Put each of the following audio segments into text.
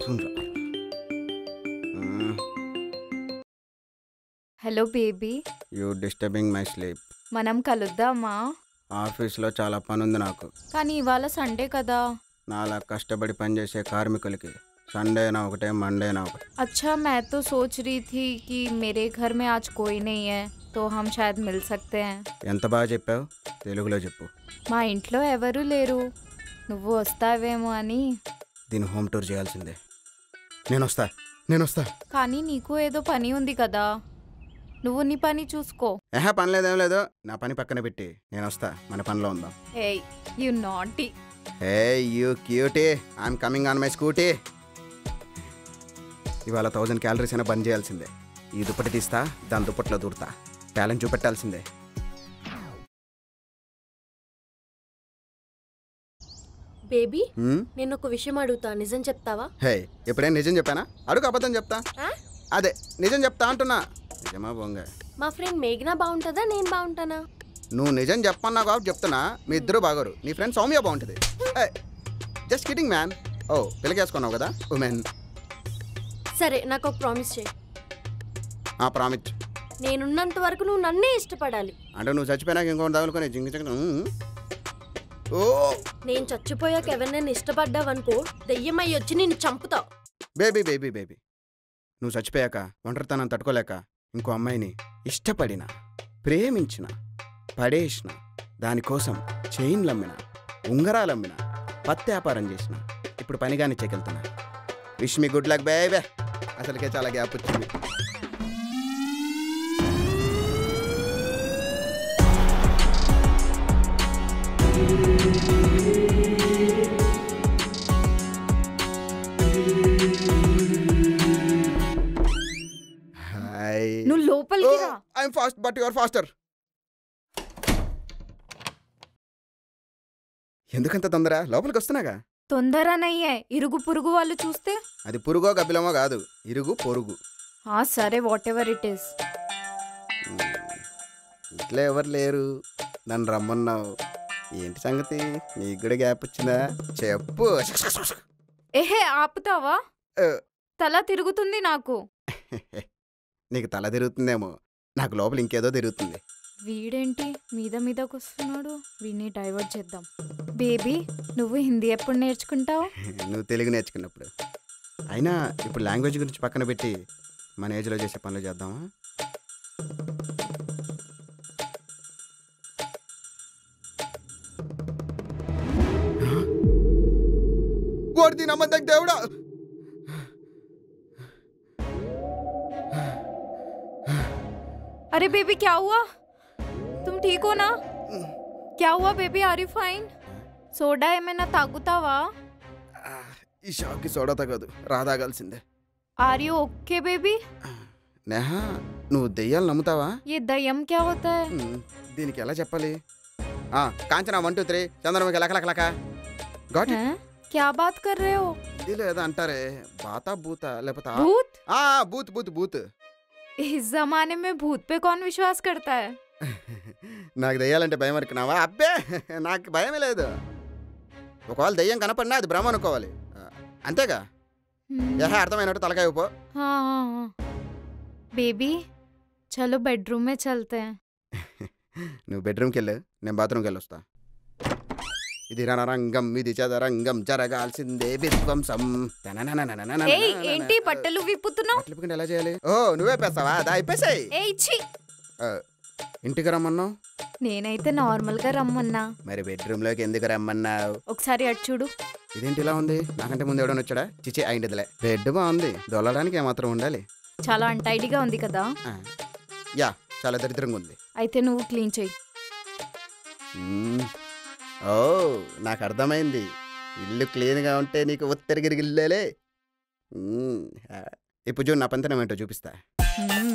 Hello baby you disturbing my sleep మనం కలుద్దామా ఆఫీస్లో చాలా పని ఉంది నాకు కానీ ఇవాళ సండే కదా నాలా కష్టపడి పనిచేసే కార్మికులకి సండేనా ఒకటే మండేనా ఒకటే अच्छा मैं तो सोच रही थी कि मेरे घर में आज कोई नहीं है तो हम शायद मिल सकते हैं ఎంత బాగా చెప్పావు తెలుగులో చెప్పు మా ఇంట్లో ఎవరూ లేరు నువ్వు వస్తావేమో అని దీని హోమ్ టూర్ చేయాల్సిందే నేను వస్తా నేను వస్తా కానీ నీకు ఏదో పని ఉంది కదా నువ్వు నీ పని చూసుకో ఏహా పని లేదేం లేదు నా పని పక్కన పెట్టి నేను వస్తా మన పనిలో ఉందాం hey you naughty hey you cutie I'm coming on my Scooty ఇవాళ థౌజండ్ క్యాలరీస్ అయినా బంద్ చేయాల్సిందే ఈ దుప్పటి తీస్తా దాని దుప్పట్లో దూరుతా టాలెంట్ చూపెట్టాల్సిందే బేబీ హ్మ్? నేను ఒక విషయం అడుగుతా నిజం చెప్తావా హే ఎప్పుడైనా నిజం చెప్పానా అడుగు అబద్ధం చెప్తా ఆ? అదే నిజం చెప్తా అంటున్నా నిజమా బొంగ మా ఫ్రెండ్ మేఘనా బాగుంటుందా నేను బాగుంటానా నువ్వు నిజం చెప్పన్నావు కాబట్టి చెప్తున్నా మీ ఇద్దరు బాగోరు నీ ఫ్రెండ్ సౌమ్య బాగుంటుంది జస్ట్ కిడింగ్ మ్యాన్ ఓ పిల్లకేసుకున్నావు కదా ఉమెన్ సరే నాకు ఒక ప్రామిస్ చేయి ఆ ప్రామిట్ నేనున్నంత వరకు నువ్వు నన్నే ఇష్టపడాలి అంటే నువ్వు చచ్చిపోయినాక ఇంకోటి తగులుకొని జింగి జింగి ఓ నేను చచ్చిపోయాక ఎవరినైనా ఇష్టపడ్డావనుకో దెయ్యమై వచ్చి నిన్ను చంపుతావు బేబీ బేబీ బేబీ నువ్వు చచ్చిపోయాక ఒంటరితనం తట్టుకోలేక ఇంకో అమ్మాయిని ఇష్టపడిన ప్రేమించిన పడేసిన దానికోసం చైన్లు అమ్మిన ఉంగరాలు అమ్మిన పత్తి వ్యాపారం చేసిన ఇప్పుడు పనిగాని చెకెళ్తున్నా wish me good luck baby అసలుకే చాలా గ్యాప్ వచ్చింది హాయ్ నువ్వు లోపలికి రా I'm fast but your faster ఎందుకంత తొందర లోపలికి వస్తున్నాగా తొందరనయ్యే ఇరుగు పురుగు వాళ్ళు చూస్తే అది పురుగో గబ్బిలమో కాదు ఇరుగు పొరుగు ఆ సరే whatever it is hmm. ఇంట్లో ఎవరు లేరు నన్ను రమ్మన్నావు ఏంటి సంగతి నీకు కూడా గ్యాప్ వచ్చిందా చెప్పు ఏహే ఆపుతావా ఏ. తల తిరుగుతుంది నాకు నీకు తల తిరుగుతుందేమో నాకు లోపల ఇంకేదో తిరుగుతుంది వీడేంటి మీద మీదకి వస్తున్నాడు వీడిని డైవర్ట్ చేద్దాం బేబీ నువ్వు హిందీ ఎప్పుడు నేర్చుకుంటావు నువ్వు తెలుగు నేర్చుకున్నప్పుడు అయినా ఇప్పుడు లాంగ్వేజ్ గురించి పక్కన పెట్టి మన ఏజ్లో చేసే పనులు చేద్దామా ఓడి నమ్మదగ్గ దేవుడా अरे बेबी क्या हुआ तुम ठीक हो ना क्या हुआ baby are you fine soda ఏమైనా తాగుతావా ఈ షాక్కి సోడా తగదు రాదాగాల్సిందే are you okay baby Neha నువ్వు దెయ్యాలు నమ్ముతావా ये దయ్యం क्या होता है మ్మ్. దీనికి ఎలా చెప్పాలి ఆ, Kanchana one two three Chandramukhi లకలకలక గాట్ हैं क्या बात कर रहे हो ఇది ఏదో అంటారే బాత బూత లేకపోతే ఆ- भूत ఆ బూత్ బూత్ బూత్ इस जमाने में भूत पे कौन विश्वास करता है నాకు దెయ్యాలంటే భయం అనుకున్నావా అబ్బే నాకు భయమే లేదు ఒకవేళ దెయ్యం కనపడినా అది భ్రమ అనుకోవాలి ఆ, అంతేగా हम्म, ఏహే అర్థమైనట్టు తలకాయ పో हाँ हाँ हाँ बेबी चलो बेडरूम में चलते हैं నువ్వు బెడ్రూమ్కి వెళ్ళు నేను బాత్రూమ్కి వెళ్ళి వస్తా ఇది రణరంగం ఇది చదరంగం జరగాల్సిందే విధ్వంసం తననననననననననన. ఏయ్ ఏంటి బట్టలు విప్పుతున్నావు బట్టలు ఇప్పుకుంటే ఎలా చేయాలి ఓ నువ్వే పేస్తావా దా అయిపోయాయి ఏయ్ ఛీ ఇంటికి రమ్మన్నావు నేనైతే నార్మల్ గా రమ్మన్నా మరి బెడ్రూమ్లోకి ఎందుకు రమ్మన్నావు ఒకసారి అటు చూడు ఇదేంటి ఇలా ఉంది నాకంటే ముందు ఎవడని వచ్చాడా చిచి అయిందిలే బెడ్ బాగుంది దొల్లడానికి ఏమాత్రం ఉండాలి చాలా అంటైడిగా ఉంది కదా ఆ, యా చాలా దరిద్రంగా ఉంది అయితే నువ్వు క్లీన్ చెయ్యి మ్మ్. ఓ నాకు అర్థమైంది ఇల్లు క్లీన్గా ఉంటే నీకు ఒత్తరి గిరిగిల్లేలే మ్మ్. ఆ, ఇప్పుడు చూడు నా పంతనం ఏంటో చూపిస్తా మ్మ్.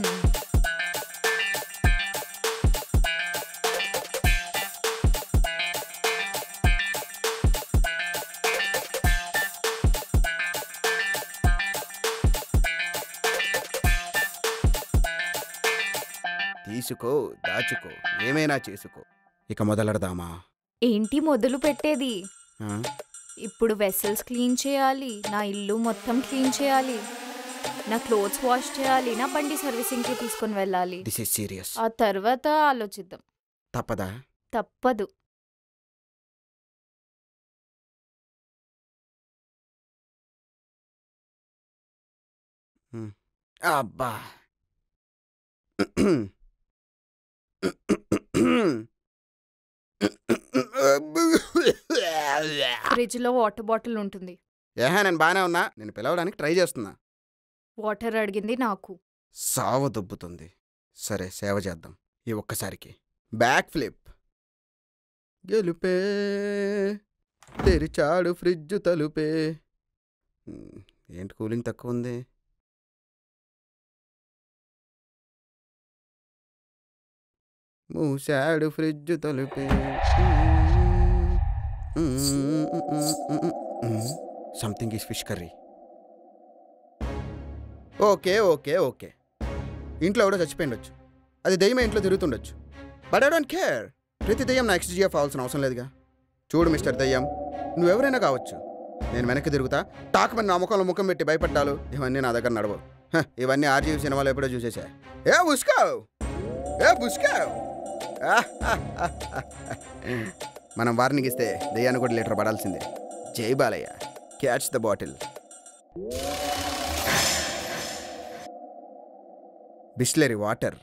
తీసుకో దాచుకో ఏమైనా చేసుకో ఇక మొదలెడదామా ఏంటి మొదలు పెట్టేది ఆ? ఇప్పుడు వెసల్స్ క్లీన్ చేయాలి నా ఇల్లు మొత్తం క్లీన్ చేయాలి నా క్లోత్స్ వాష్ చేయాలి నా బండి సర్వీసింగ్కి తీసుకొని వెళ్ళాలి దిస్ ఈజ్ సీరియస్ ఆ తర్వాత ఆలోచిద్దాం తప్పదా తప్పదు అబ్బా ఫ్రిడ్జ్లో వాటర్ బాటిల్ ఉంటుంది ఏహా నేను బాగానే ఉన్నా నేను పిలవడానికి ట్రై చేస్తున్నా వాటర్ అడిగింది నాకు సావ దొబ్బుతుంది సరే సేవ చేద్దాం ఈ ఒక్కసారికి బ్యాక్ ఫ్లిప్ గెలుపే తెరిచాడు ఫ్రిడ్జ్ తలుపే ఉమ్, ఏంటి కూలింగ్ తక్కువ ఉంది మూసాడు ఫ్రిడ్జ్ తలుపే something is fish curry okay okay okay ఇంట్లో ఎవడో చచ్చిపోయిండొచ్చు అది దెయ్యమే ఇంట్లో తిరుగుతుండొచ్చు బట్ ఐ డోంట్ కేర్ ప్రతి దెయ్యం నా ఎక్స్జీఎఫ్ అవ్వాల్సిన అవసరం లేదుగా చూడు మిస్టర్ దెయ్యం నువ్వెవరైనా కావచ్చు నేను వెనక్కి తిరుగుతా టాక్మని నా ముఖంలో ముఖం పెట్టి భయపడ్డాలు ఇవన్నీ నా దగ్గర నడవవు హ, ఇవన్నీ ఆర్జీవి సినిమాలో ఎప్పుడో చూసేసా ఏ బుస్కావ్ ఏ బుస్కావ్ మనం వార్నింగ్ ఇస్తే దెయ్యాన్ని కూడా లీటర్ పడాల్సిందే జై Balayya catch the bottle Bisleri water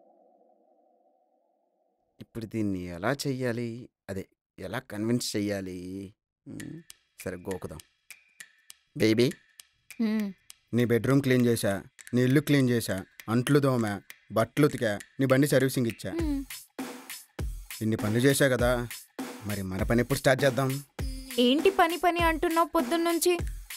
ఇప్పుడు దీన్ని ఎలా చెయ్యాలి అదే ఎలా కన్విన్స్ చెయ్యాలి మ్మ్. సరే గోకుదాం బేబీ హ్మ్. నీ బెడ్రూమ్ క్లీన్ చేశా నీ ఇల్లు క్లీన్ చేశా అంట్లు దోమా బట్టలు ఉతికా నీ బండి సర్వీసింగ్ ఇచ్చా హ్మ్. ఇన్ని పనులు చేశా కదా మరి మన పని ఎప్పుడు స్టార్ట్ చేద్దాం ఏంటి పని పని అంటున్నావు పొద్దున్నుంచి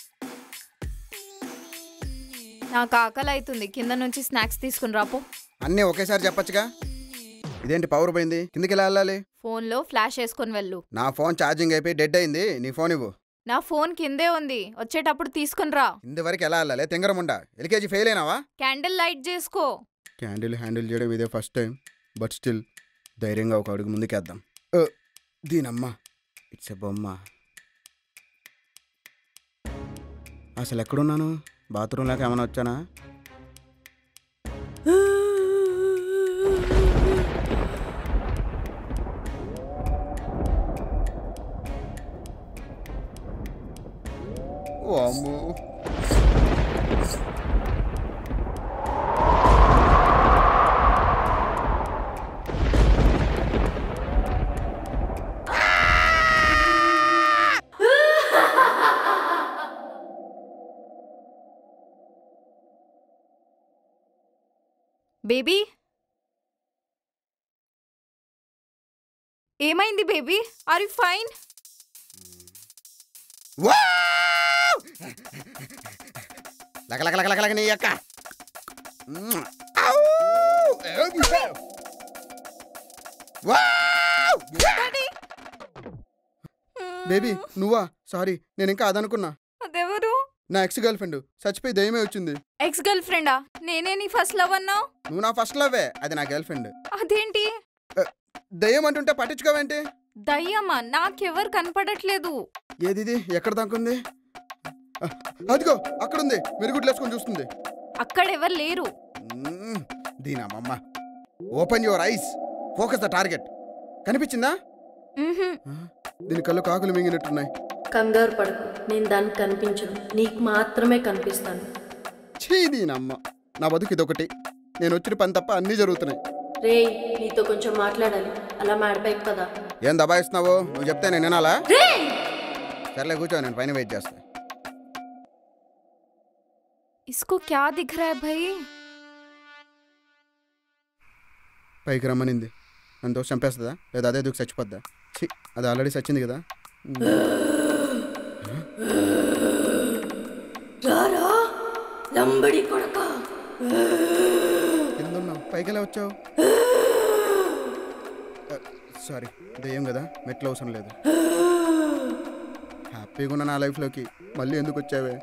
నాకు ఆకలి అవుతుంది కింద నుంచి స్నాక్స్ తీసుకుని రాపో అన్నీ ఒకేసారి చెప్పొచ్చుగా ఇదేంటి పవర్ పోయింది కిందకి ఎలా వెళ్ళాలి ఫోన్లో ఫ్లాష్ వేసుకొని వెళ్ళు నా ఫోన్ ఛార్జింగ్ అయిపోయి డెడ్ అయింది నీ ఫోన్ ఇవ్వు నా ఫోన్ కిందే ఉంది వచ్చేటప్పుడు తీసుకుని రా ఇంతవరకు ఎలా వెళ్ళాలి తింగరముండా ఎల్కేజీ ఫెయిల్ అయినావా క్యాండిల్ లైట్ చేసుకో క్యాండిల్ హ్యాండిల్ చేయడం ఇదే ఫస్ట్ టైం బట్ స్టిల్ ధైర్యంగా ఒక అడుగు ముందుకేద్దాం ఓ, దీనమ్మ ఇట్స్ ఎ బొమ్మ అసలు ఎక్కడున్నాను బాత్రూంలోకి ఏమైనా వచ్చానా వామ్మో. బేబీ ఏమైంది baby are you fine wow! లక లక లక లక లక నీ అక్క మ్మ్. ఔ! వావ్! బేబీ నువ్వా సారీ నేను ఇంకా అదనుకున్నా అదెవరు నా ఎక్స్ గర్ల్ ఫ్రెండ్ చచ్చిపోయి దయ్యమే వచ్చింది ఎక్స్ గర్ల్ ఫ్రెండా నేనే నీ ఫస్ట్ లవ్ అన్నావు నువ్వు నా ఫస్ట్ లవ్వే అది నా గర్ల్ ఫ్రెండ్ అదేంటి దయ్యం అంటుంటే పట్టించుకోవేంటి దయ్యమా నాకెవరు కనపడట్లేదు ఏది ఇది ఎక్కడ దాక్కుంది అ, అదిగో అక్కడుంది మెరుగుడ్లు వేసుకొని చూస్తుంది అక్కడెవరు లేరు మ్మ్. దీనమ్మమ్మ open your eyes focus the target కనిపించిందా మ్హూ. దీని కళ్ళు కాకులు మింగినట్టున్నాయి కంగారు పడకు నేను దానికి కనిపించను నీకు మాత్రమే కనిపిస్తాను ఛీ దీనమ్మ నా బతుకు ఇదొకటి నేను వచ్చిన పని తప్ప అన్నీ జరుగుతున్నాయి రేయ్ నీతో కొంచెం మాట్లాడాలి అలా మాడిపోయి కదా ఏం దబాయిస్తున్నావు నువ్వు చెప్తే నేను వినాలా సర్లే కూర్చో నేను పైన వెయిట్ చేస్తా इसको क्या दिख रहा है भाई పైకి రమ్మనింది నన్ను దోశ చంపేస్తుందా లేదా అదే దూకి చచ్చిపోద్దా ఛీ అది ఆల్రెడీ చచ్చింది కదా రారా లంబడి కొడక కింద ఉన్నావు పైకి ఎలా వచ్చావు సారీ దయ్యం కదా మెట్లు అవసరం లేదు హ్యాపీగా ఉన్న నా లైఫ్లోకి మళ్ళీ ఎందుకు వచ్చావే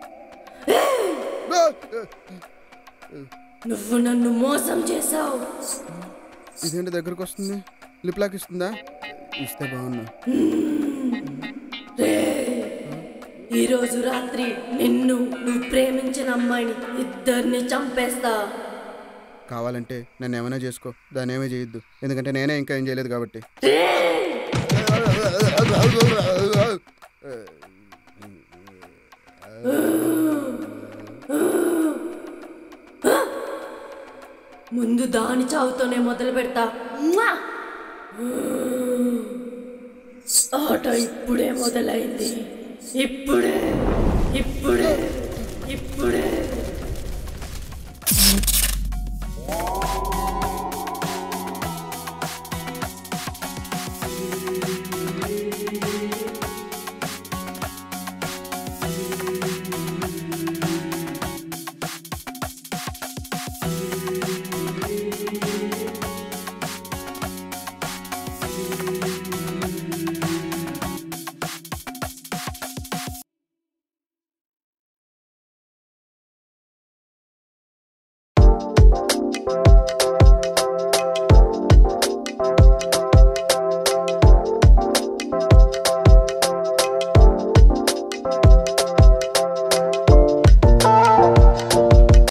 నువ్వు నన్ను మోసం చేశావు ఇదేంటి దగ్గరకు వస్తుంది లిప్ లాక్ ఇస్తుందా ఇస్తే బాగున్నా ఈ రోజు రాత్రి నిన్ను నువ్వు ప్రేమించిన అమ్మాయిని ఇద్దరిని చంపేస్తా కావాలంటే నన్ను ఏమైనా చేసుకో దాన్ని ఏమీ చేయొద్దు ఎందుకంటే నేనే ఇంకా ఏం చేయలేదు కాబట్టి ముందు దాని చావుతోనే మొదలు పెడతా మ్వా! ఆట ఇప్పుడే మొదలైంది ఇప్పుడే ఇప్పుడే ఇప్పుడే